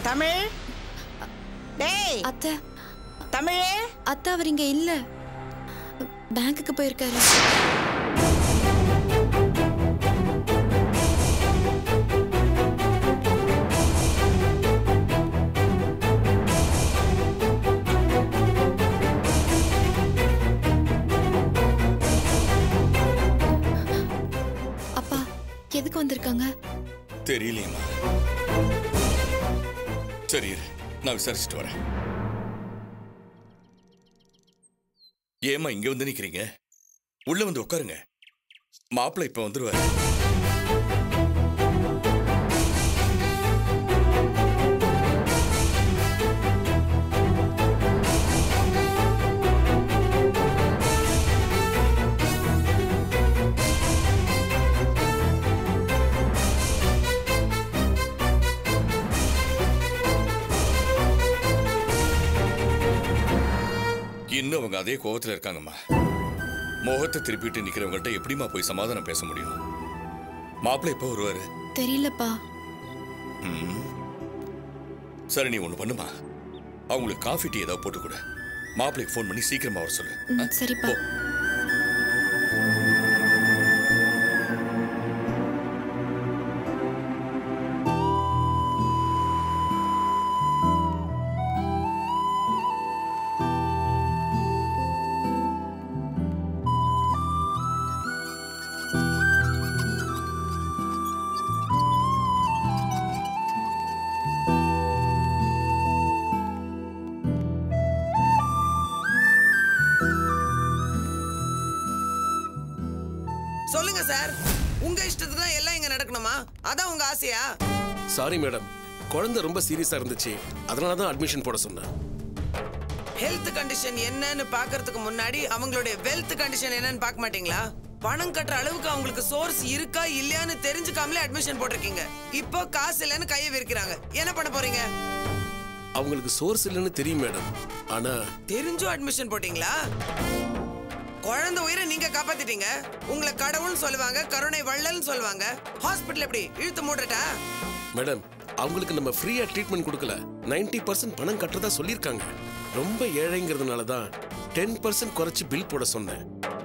தமிழ் டேய் அத்தை தமிழே அத்தை அவர் இங்க இல்ல பேங்க்குக்கு போயிருக்காரு அப்பா எதுக்கு வந்திருக்காங்க தெரியலையம்மா சரி இரு, நான் விசாரிச்சுட்டு வரேன் ஏம்மா இங்க வந்து நிக்கிறீங்க உள்ள வந்து உட்காருங்க மாப்பிள்ளை இப்ப வந்துருவாரு இன்னும் அவங்க அதே கோவத்துல இருக்காங்கம்மா முகத்தை திருப்பிட்டு நிக்கிறவங்கள்ட்ட எப்படிம்மா போய் சமாதானம் பேச முடியும் மாப்பிள்ளை எப்போ வருவாரு தெரியலப்பா ம். சரி நீ ஒண்ணு பண்ணுமா அவங்களுக்கு காஃபி டீ ஏதாவது போட்டு கொடு மாப்பிள்ளைக்கு ஃபோன் பண்ணி சீக்கிரமா வர சொல்லு ம், ஆ? சரிப்பா போ. சொல்லுங்க சார் உங்க இஷ்டத்துக்கு தான் எல்லாம் இங்க நடக்கணுமா அதான் உங்க ஆசையா சாரி மேடம் குழந்தை ரொம்ப சீரியஸா இருந்துச்சு அதனால தான் அட்மிஷன் போட சொன்னேன் ஹெல்த் கண்டிஷன் என்னன்னு பாக்குறதுக்கு முன்னாடி அவங்களுடைய வெல்த் கண்டிஷன் என்னன்னு பார்க்க மாட்டீங்களா பணம் கட்டுற அளவுக்கு அவங்களுக்கு சோர்ஸ் இருக்கா இல்லையான்னு தெரிஞ்சுக்காமலே அட்மிஷன் போட்டிருக்கீங்க இப்போ காசு இல்லைன்னு கையை விரிக்கிறாங்க என்ன பண்ண போறீங்க அவங்களுக்கு சோர்ஸ் இல்லைன்னு தெரியும் மேடம் ஆனா தெரிஞ்சும் அட்மிஷன் போட்டீங்களா குழந்தை உயிரை நீங்க காப்பாத்திட்டீங்க உங்களை கடவுள்னு சொல்லுவாங்க கருணை வள்ளல்னு சொல்லுவாங்க ஹாஸ்பிட்டல் எப்படி இழுத்து மூடுறட்டா மேடம் அவங்களுக்கு நம்ம ஃப்ரீயா ட்ரீட்மெண்ட் கொடுக்கல 90% பர்சன்ட் பணம் கட்டுறதா சொல்லியிருக்காங்க ரொம்ப ஏழைங்கிறதுனால தான் டென் பர்சன்ட் குறைச்சு பில் போட சொன்னேன்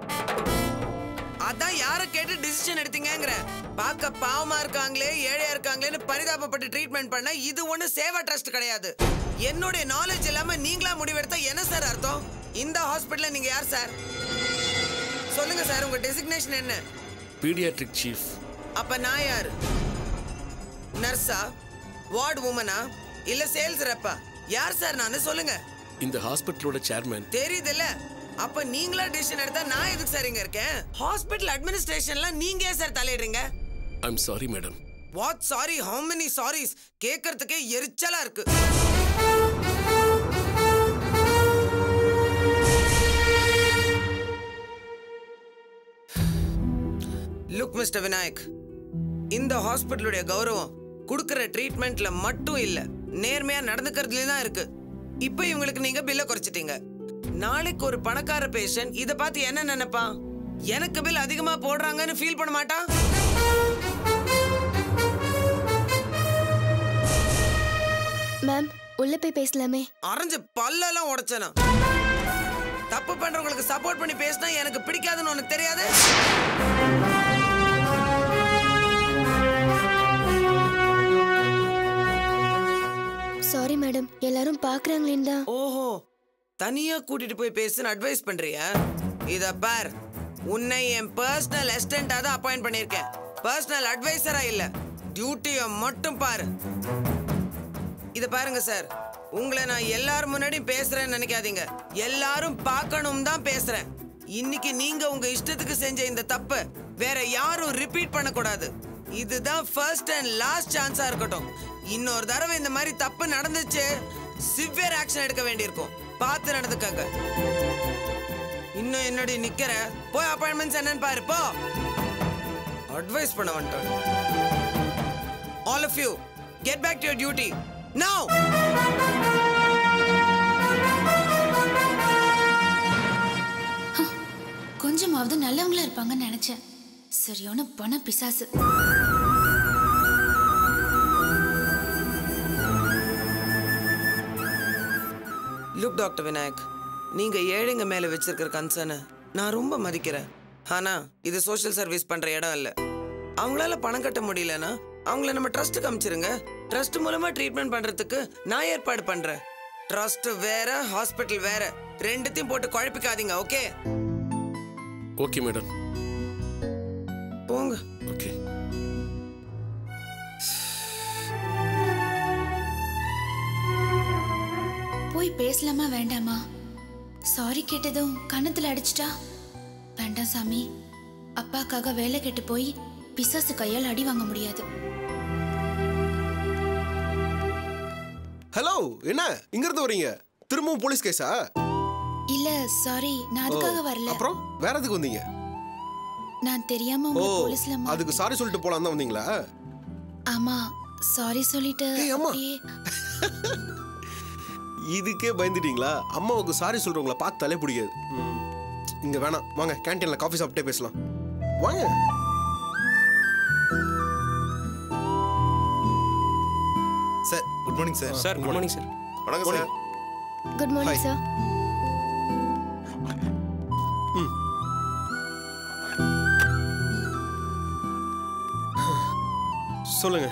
அதான் யார கேட்டு டிசிஷன் எடுத்தீங்கங்கிற பார்க்க பாவமா இருக்காங்களே ஏழையா இருக்காங்களேன்னு பரிதாபப்பட்டு ட்ரீட்மெண்ட் பண்ண இது ஒண்ணு சேவா ட்ரஸ்ட் கிடையாது என்னுடைய நாலேஜ் இல்லாம நீங்களா முடிவெடுத்தா என்ன சார் அர்த்தம் இந்த ஹாஸ்பிட்டல்ல நீங்க யார் சார் சொல்லுங்க சார் உங்க டெசிக்னேஷன் என்ன பீடியாட்ரிக் சீஃப் அப்ப நான் யாரு நர்ஸா வார்டு உமனா இல்ல சேல்ஸ் ரெப்பா யார் சார் நானு சொல்லுங்க இந்த ஹாஸ்பிட்டலோட சேர்மன் தெரியுதுல்ல அப்ப நீங்களா டிசிஷன் எடுத்தா நான் எதுக்கு சார் இங்க இருக்கேன் ஹாஸ்பிட்டல் அட்மினிஸ்ட்ரேஷன்ல நீங்க ஏன் சார் தலையிடுறீங்க I'm sorry madam what sorry how many sorries கேட்கறதுக்கே எரிச்சலா இருக்கு லுக் மிஸ்டர் விநாயக் இந்த ஹாஸ்பிட்டலுடைய கௌரவம் கொடுக்கிற ட்ரீட்மெண்ட்ல மட்டும் இல்ல நேர்மையா நடந்துக்கிறதுல தான் இருக்கு இப்போ இவங்களுக்கு நீங்க பில்ல குறைச்சிட்டீங்க நாளைக்கு ஒரு பணக்கார பேஷண்ட் இத பார்த்து என்ன நினைப்பான் எனக்கு பில் அதிகமா போடுறாங்கன்னு ஃபீல் பண்ண மாட்டான் மேம் உள்ள போய் பேசலாமே அரைஞ்ச பல்லெல்லாம் உடைச்சனா தப்பு பண்றவங்களுக்கு சப்போர்ட் பண்ணி பேசினா எனக்கு பிடிக்காதுன்னு உனக்கு தெரியாது சாரி மேடம் எல்லாரும் பாக்குறாங்களேன்னு தான் ஓஹோ தனியா கூட்டிட்டு போய் பேசுன்னு அட்வைஸ் பண்றியா இத பார் உன்னை என் பர்சனல் அசிஸ்டண்டா தான் அப்பாயிண்ட் பண்ணிருக்கேன் பர்சனல் அட்வைசரா இல்ல டியூட்டிய மட்டும் பாரு இத பாருங்க சார் உங்களை நான் எல்லாரும் முன்னாடி பேசுறேன்னு நினைக்காதீங்க எல்லாரும் பார்க்கணும் தான் பேசுறேன் இன்னைக்கு நீங்க உங்க இஷ்டத்துக்கு செஞ்ச இந்த தப்பு வேற யாரும் ரிப்பீட் பண்ணக்கூடாது இதுதான் ஃபர்ஸ்ட் அண்ட் லாஸ்ட் சான்ஸா இருக்கட்டும் இன்னொரு தடவை இந்த மாதிரி தப்பு நடந்துச்சு சிவியர் ஆக்ஷன் எடுக்க வேண்டியிருக்கும் பார்த்து நடந்துக்கங்க இன்னும் என்னடி நிக்கிற போய் அப்பாயின்மெண்ட்ஸ் என்னன்னு பாரு போ அட்வைஸ் பண்ண வந்துட்டேன் all of you get back to your duty now கொஞ்சமாவது நல்லவங்களா இருப்பாங்கன்னு நினைச்சேன் சரியான பண பிசாசு லுக் டாக்டர் விநாயக் நீங்க ஏழைங்க மேல வச்சிருக்கிற கன்சர்னை நான் ரொம்ப மதிக்கிறேன் ஆனா இது சோஷியல் சர்வீஸ் பண்ற இடம் இல்ல அவங்களால பணம் கட்ட முடியலன்னா அவங்கள நம்ம ட்ரஸ்ட்டுக்கு அமிச்சிருங்க ட்ரஸ்ட் மூலமா ட்ரீட்மெண்ட் பண்றதுக்கு நான் ஏற்பாடு பண்றேன் ட்ரஸ்ட் வேற ஹாஸ்பிட்டல் வேற ரெண்டுத்தையும் போட்டு குழப்பிக்காதீங்க ஓகே ஓகே மேடம் போங்க ஓகே போய் பேசலாமா வேண்டாமா சாரி கேட்டதும் கன்னத்துல அடிச்சிட்டா வேண்டாம் சாமி அப்பாக்காக வேலை கெட்டு போய் பிசாசு கையால் அடி வாங்க முடியாது ஹலோ என்ன இங்க இருந்து வரீங்க திரும்பவும் போலீஸ் கேஸா இல்ல சாரி நான் அதுக்காக வரல அப்புறம் வேற எதுக்கு வந்தீங்க நான் தெரியாம ஓ உங்களை போலீஸ்ல மா- அதுக்கு சாரி சொல்லிட்டு போலாம் தான் வந்தீங்களா ஆமா சாரி சொல்லிட்டு ஏய், அம்மா. அப்படியே இதுக்கே பயந்துட்டீங்களா அம்மாவுக்கு சாரி சொல்றவங்கள பார்த்தாலே பிடிக்காது ம். இங்க வேணாம் வாங்க கேண்டீன்ல காஃபி சாப்பிட்டே பேசலாம் வாங்க sir good morning sir sir good morning sir வணக்கம் சார் குட் மார்னிங் சார் சொல்லுங்க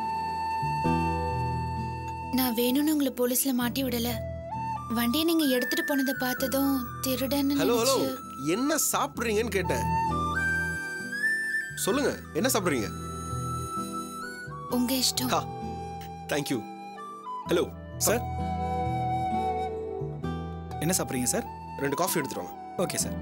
நான் வேணும்னு உங்களை போலீஸ்ல மாட்டி விடல வண்டியை நீங்க எடுத்துட்டு போனதை பார்த்ததும் திருடன்னு ஹலோ ஹலோ நினைச்சு என்ன சாப்பிடுறீங்கன்னு கேட்டேன் சொல்லுங்க என்ன சாப்பிடுறீங்க உங்க இஷ்டம் ஹா தேங்க்யூ ஹலோ சார் என்ன சாப்பிட்றீங்க சார் ரெண்டு காஃபி எடுத்துட்டு வாங்க ஓகே சார்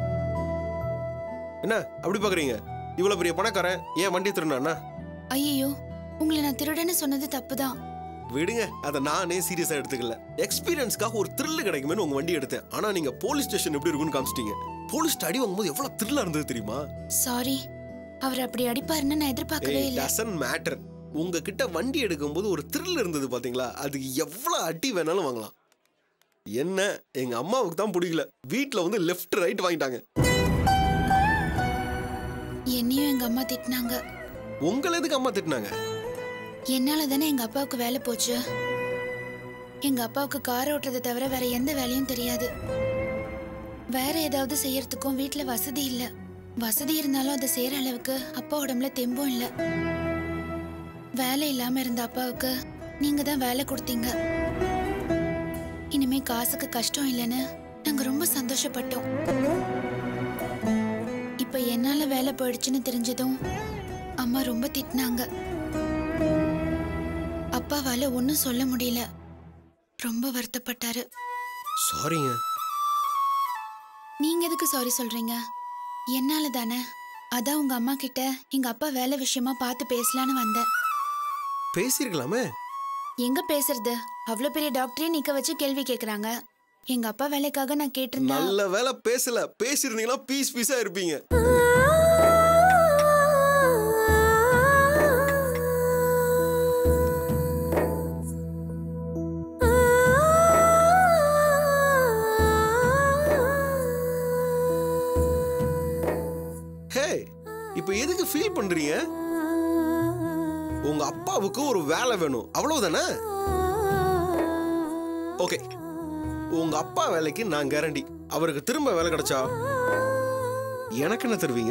என்ன அப்படி பாக்குறீங்க இவ்வளவு பெரிய பணக்காரன் ஏன் வண்டி திருடானா ஐயோ உங்களை நான் திருடன்னு சொன்னது தப்புதான் விடுங்க அதை நானே சீரியஸா எடுத்துக்கல எக்ஸ்பீரியன்ஸ்க்காக ஒரு த்ரில் கிடைக்குமேனு உங்க வண்டி எடுத்தேன் ஆனா நீங்க போலீஸ் ஸ்டேஷன் எப்படி இருக்கும்னு காமிச்சிட்டீங்க போலீஸ் அடி வாங்கும்போது எவ்வளவு த்ரில்லா இருந்தது தெரியுமா சாரி அவர் அப்படி அடிப்பாருன்னு நான் எதிர்பார்க்கவே ஏய் இல்ல டசன் மேட்டர் உங்ககிட்ட வண்டி எடுக்கும்போது ஒரு த்ரில் இருந்தது பாத்தீங்களா அதுக்கு எவ்வளவு அடி வேணாலும் வாங்கலாம் என்ன எங்க அம்மாவுக்கு தான் பிடிக்கல வீட்ல வந்து லெஃப்ட் ரைட் வாங்கிட்டாங்க என்னையும் எங்க அம்மா திட்டினாங்க உங்களை எதுக்கு அம்மா திட்டினாங்க என்னால தானே எங்க அப்பாவுக்கு வேலை போச்சு எங்க அப்பாவுக்கு கார் ஓட்டுறதை தவிர வேற எந்த வேலையும் தெரியாது வேற ஏதாவது செய்யறதுக்கும் வீட்ல வசதி இல்ல வசதி இருந்தாலும் அதை செய்யற அளவுக்கு அப்பா உடம்புல தெம்பும் இல்ல வேலை இல்லாம இருந்த அப்பாவுக்கு நீங்க தான் வேலை கொடுத்தீங்க இனிமே காசுக்கு கஷ்டம் இல்லைன்னு நாங்க ரொம்ப சந்தோஷப்பட்டோம் இப்ப என்னால வேலை போயிடுச்சுன்னு தெரிஞ்சதும் அம்மா ரொம்ப திட்டினாங்க அப்பாவால ஒன்னும் சொல்ல முடியல ரொம்ப வருத்தப்பட்டாரு சாரிங்க நீங்க எதுக்கு சாரி சொல்றீங்க என்னால தானே அதான் உங்க அம்மா கிட்ட எங்க அப்பா வேலை விஷயமா பார்த்து பேசலான்னு வந்தேன் பேசியிருக்கலாமே எங்க பேசுறது அவ்வளவு பெரிய டாக்டரே நிக்க வச்சு கேள்வி கேக்குறாங்க எங்க அப்பா வேலைக்காக நான் கேட்டிருந்தா நல்ல வேலை பேசல பேசியிருந்தீங்கன்னா பீஸ் பீஸா இருப்பீங்க ஹே இப்போ எதுக்கு ஃபீல் பண்றீங்க உங்க அப்பாவுக்கு ஒரு வேலை வேணும் அவ்வளவுதானே ஓகே உங்க அப்பா வேலைக்கு நான் கேரண்டி அவருக்கு திரும்ப வேலை கிடைச்சா எனக்கு என்ன தருவீங்க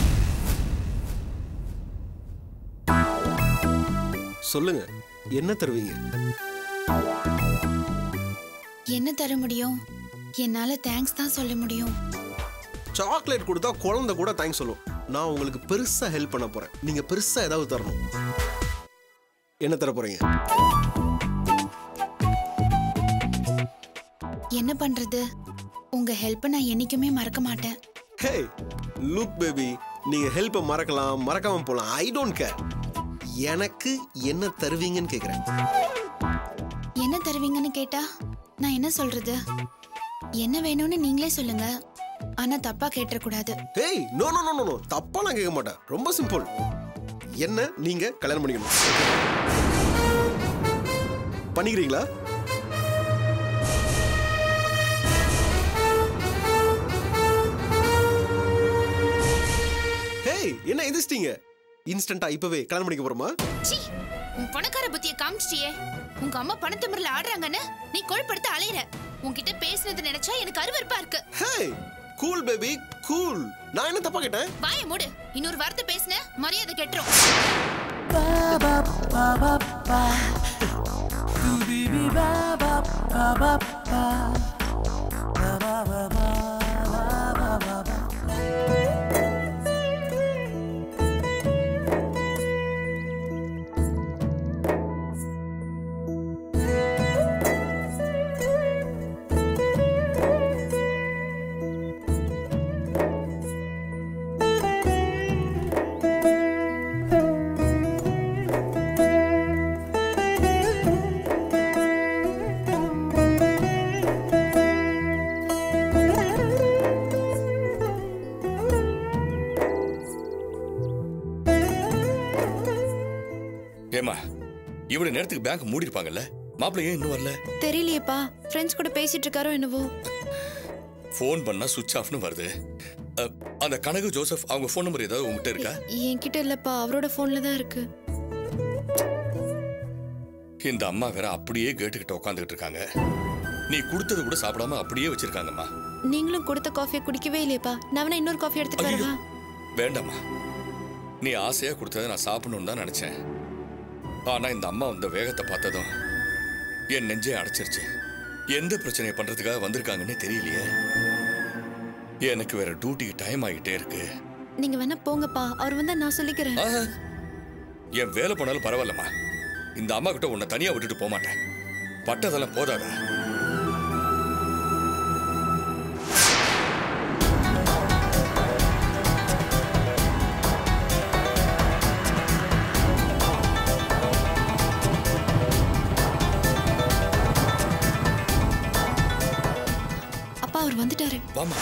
சொல்லுங்க என்ன தருவீங்க என்ன தர முடியும் என்னால தேங்க்ஸ் தான் சொல்ல முடியும் சாக்லேட் கொடுத்தா குழந்தை கூட தேங்க்ஸ் சொல்லும் நான் உங்களுக்கு பெருசா ஹெல்ப் பண்ண போறேன் நீங்க பெருசா ஏதாவது தரணும் என்ன தர போறீங்க என்ன பண்றது உங்க ஹெல்ப்பை நான் என்னைக்குமே மறக்க மாட்டேன் ஹே லுக் பேபி நீங்க ஹெல்ப்பை மறக்கலாம் மறக்காம போலாம் ஐ டோன்ட் கேர் எனக்கு என்ன தருவீங்கன்னு கேக்குறேன் என்ன தருவீங்கன்னு கேட்டா நான் என்ன சொல்றது என்ன வேணும்னு நீங்களே சொல்லுங்க ஆனா தப்பா கேட்டக்கூடாது hey no no no no தப்பாலாம் கேட்க மாட்டேன் ரொம்ப சிம்பிள் என்ன நீங்க கல்யாணம் பண்ணிக்கணும் பண்ணிக்கிறீங்களா ஹேய் என்ன எதிர்ச்சிட்டீங்க இன்ஸ்டன்டா இப்பவே கல்யாணம் பண்ணிக்க போறோமா சீ உன் பணக்கார புத்திய காமிச்சிட்டியே உங்க அம்மா பணத்தமிரில் ஆடுறாங்கன்னு நீ கொழுப்படுத்த அலையிற உன்கிட்ட பேசுனது நினைச்சா எனக்கு அருவருப்பா இருக்கு ஹே கூல் பேபி கூல் நான் என்ன தப்பா கேட்டேன் வாய மூடு இன்னொரு வார்த்தை பேசுன மரியாதை கெட்டுரும் ஏமா இவ்வளவு நேரத்துக்கு பேங்க் மூடி இருப்பாங்கல்ல மாப்பிள்ளை ஏன் இன்னும் வரல தெரியலையேப்பா ஃப்ரெண்ட்ஸ் கூட பேசிட்டு இருக்காரோ என்னவோ ஃபோன் பண்ணா சுவிட்ச் ஆஃப்னு வருது அ, அந்த கனகு ஜோசப் அவங்க ஃபோன் நம்பர் ஏதாவது உங்ககிட்ட இருக்கா என்கிட்ட இல்லப்பா அவரோட போன்ல தான் இருக்கு இந்த அம்மா வேற அப்படியே கேட்டுக்கிட்ட உட்காந்துக்கிட்டு இருக்காங்க நீ கொடுத்தது கூட சாப்பிடாம அப்படியே வச்சிருக்காங்கம்மா நீங்களும் கொடுத்த காஃபியை குடிக்கவே இல்லையப்பா நான் வேணா இன்னொரு காஃபி எடுத்துட்டு ஐயோ வரவா வேண்டாம்மா நீ ஆசையா கொடுத்ததை நான் சாப்பிடணும்னு தான் நினைச்சேன் ஆனா இந்த அம்மா வந்த வேகத்தை பார்த்ததும் என் நெஞ்சே அடைச்சிருச்சு எந்த பிரச்சனையை பண்றதுக்காக வந்திருக்காங்கன்னே தெரியலையே எனக்கு வேற டியூட்டிக்கு டைம் ஆகிட்டே இருக்கு நீங்க வேணா போங்கப்பா அவர் வந்தா நான் சொல்லிக்கிறேன் ஆஹா. என் வேலை பண்ணாலும் பரவாயில்லம்மா இந்த அம்மா கிட்ட உன்னை தனியா விட்டுட்டு போக மாட்டேன் பட்டதெல்லாம் போதாதா அப்பா அவர் வந்துட்டாரு வாமா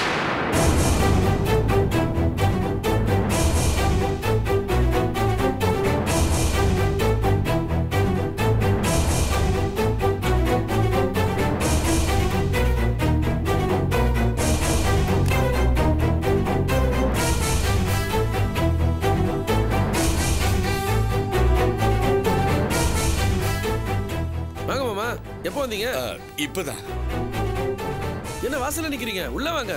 வாங்க மாமா எப்போ வந்தீங்க ஆ, இப்பதான் என்ன வாசல்ல நிக்கிறீங்க உள்ள வாங்க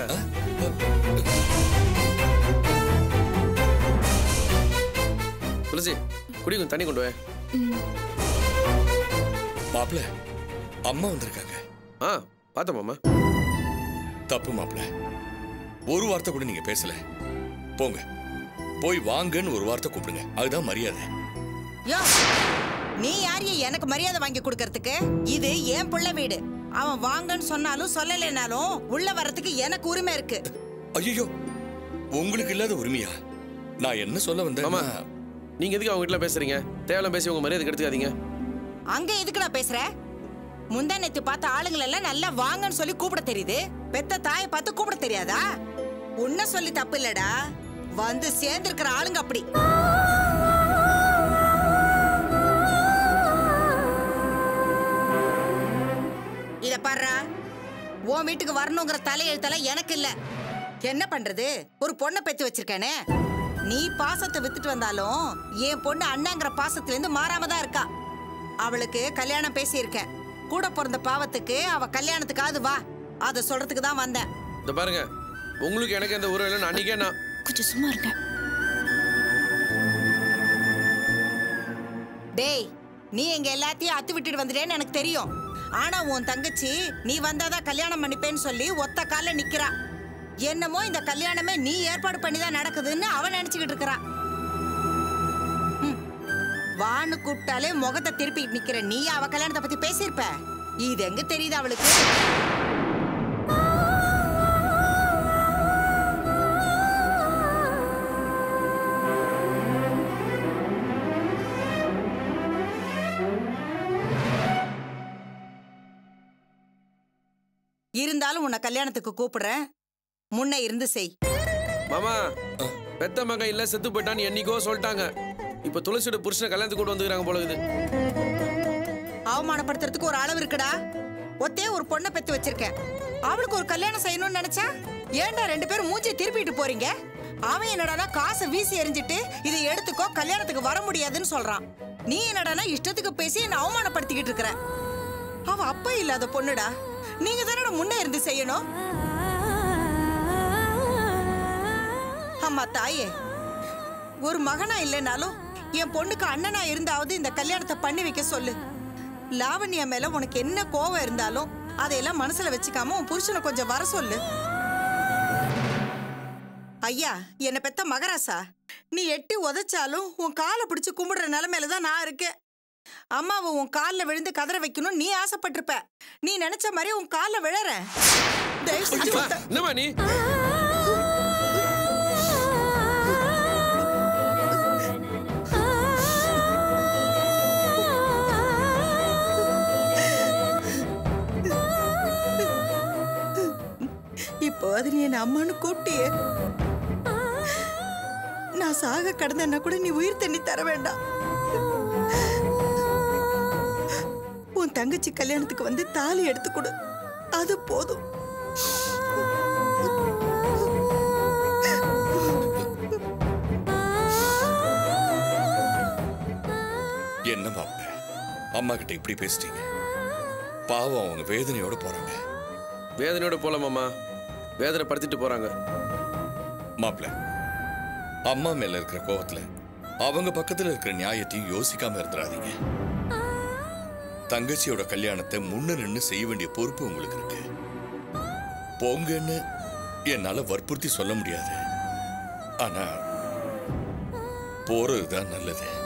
துளசி குடி கொஞ்சம் தண்ணி கொண்டு வா மாப்பிள்ள அம்மா வந்திருக்காங்க ஆ பார்த்தேன் மாமா தப்பு மாப்பிள்ள ஒரு வார்த்தை கூட நீங்க பேசல போங்க போய் வாங்கன்னு ஒரு வார்த்தை கூப்பிடுங்க அதுதான் மரியாதை யோ நீ யாரைய எனக்கு மரியாதை வாங்கி கொடுக்கறதுக்கு இது என் புள்ள வீடு அவன் வாங்கன்னு சொன்னாலும் சொல்லலைனாலும் உள்ள வர்றதுக்கு எனக்கு உரிமை இருக்கு ஐயோ உங்களுக்கு இல்லாத உரிமையா நான் என்ன சொல்ல மாமா வந்தேன் நீங்க எதுக்கு அவங்க வீட்டுல பேசுறீங்க தேவையில்லாம் பேசி உங்க மரியாதை கெடுத்துக்காதீங்க அங்க எதுக்குடா பேசுற முந்தா நேத்து பார்த்த ஆளுங்களை எல்லாம் நல்லா வாங்கன்னு சொல்லி கூப்பிட தெரியுது பெத்த தாயை பார்த்து கூப்பிட தெரியாதா உன்ன சொல்லி தப்பு இல்லடா வந்து சேர்ந்திருக்கிற ஆளுங்க அப்படி இத பாருடா உன் வீட்டுக்கு வரணுங்கிற தலையெழுத்தெல்லாம் எனக்கு இல்ல என்ன பண்றது ஒரு பொண்ணை பெத்து வச்சிருக்கேனே நீ பாசத்தை வித்துட்டு வந்தாலும் என் பொண்ணு அண்ணாங்கிற பாசத்துல இருந்து மாறாம தான் இருக்கா அவளுக்கு கல்யாணம் பேசியிருக்கேன் கூட பிறந்த பாவத்துக்கு அவ கல்யாணத்துக்காவது வா அத சொல்றதுக்கு தான் வந்தேன் இந்த பாருங்க உங்களுக்கு எனக்கு எந்த உறவு இல்லைன்னு அன்னைக்கே நான் கொஞ்சம் சும்மா இருங்க டேய் நீ எங்க எல்லாத்தையும் அத்து விட்டுட்டு வந்துட்டேன்னு எனக்கு தெரியும் ஆனா உன் தங்கச்சி நீ வந்தாதான் கல்யாணம் பண்ணிப்பேன்னு சொல்லி ஒத்த கால்ல நிக்கிறா என்னமோ இந்த கல்யாணமே நீ ஏற்பாடு பண்ணி தான் நடக்குதுன்னு அவன் நினைச்சுக்கிட்டு இருக்கிறா ம். வான்னு கூப்பிட்டாலே முகத்தை திருப்பிட்டு நிக்கிற நீ அவ கல்யாணத்தை பத்தி பேசியிருப்ப இது எங்க தெரியுது அவளுக்கு இருந்தாலும் உன்னை கல்யாணத்துக்கு கூப்பிடுறேன் முன்ன இருந்து செய் மாமா பெத்த மகன் இல்ல செத்து போயிட்டான்னு என்னைக்கோ சொல்லிட்டாங்க இப்ப துளசியோட புருஷனை கல்யாணத்துக்கு கூட வந்துக்கிறாங்க போல இருக்குது அவமானப்படுத்துறதுக்கு ஒரு அளவு இருக்குடா ஒத்தே ஒரு பொண்ணை பெத்து வச்சிருக்கேன் அவளுக்கு ஒரு கல்யாணம் செய்யணும்னு நினைச்சா ஏன்டா ரெண்டு பேரும் மூஞ்சி திருப்பிட்டு போறீங்க அவன் என்னடானா காசை வீசி எறிஞ்சிட்டு இதை எடுத்துக்கோ கல்யாணத்துக்கு வர முடியாதுன்னு சொல்றான் நீ என்னடானா இஷ்டத்துக்கு பேசி என்ன அவமானப்படுத்திக்கிட்டு இருக்கிற அவ அப்பா இல்லாத பொண்ணுடா நீங்க தானடா முன்னே இருந்து செய்யணும் அம்மா தாயே ஒரு மகனா இல்லைனாலும் என் பொண்ணுக்கு அண்ணனா இருந்தாவது இந்த கல்யாணத்தை பண்ணி வைக்க சொல்லு லாவண்யா மேல உனக்கு என்ன கோவம் இருந்தாலும் அதையெல்லாம் மனசுல வச்சுக்காம உன் புருஷனை கொஞ்சம் வர சொல்லு ஐயா என்ன பெத்த மகராசா நீ எட்டி உதைச்சாலும் உன் காலை பிடிச்சு கும்பிடுற நிலைமையில தான் நான் இருக்கேன் அம்மாவை உன் காலில் விழுந்து கதற வைக்கணும் நீ ஆசைப்பட்டிருப்ப நீ நினைச்ச மாதிரி உன் காலில் விழறேன் தயவு செஞ்சு அம்மா, உன் த- என்னம்மா நீ இப்போ அது நீ என்ன அம்மான்னு கூப்பிட்டியே நான் சாக கடந்தேன்னா கூட நீ உயிர் தண்ணி தர வேண்டாம் உன் தங்கச்சி கல்யாணத்துக்கு வந்து தாலி எடுத்து கொடு அது போதும் என்ன மாப்பிள்ள அம்மா கிட்ட இப்படி பேசிட்டீங்க பாவம் அவங்க வேதனையோட போறாங்க வேதனையோட போலாமாம்மா வேதனை படுத்திட்டு போறாங்க மாப்பிள்ள அம்மா மேல இருக்கிற கோவத்துல அவங்க பக்கத்துல இருக்கிற நியாயத்தையும் யோசிக்காம இருந்துடாதீங்க தங்கச்சியோட கல்யாணத்தை முன்ன நின்னு செய்ய வேண்டிய பொறுப்பு உங்களுக்கு இருக்கு போங்கன்னு என்னால வற்புறுத்தி சொல்ல முடியாது ஆனா போறதுதான் நல்லது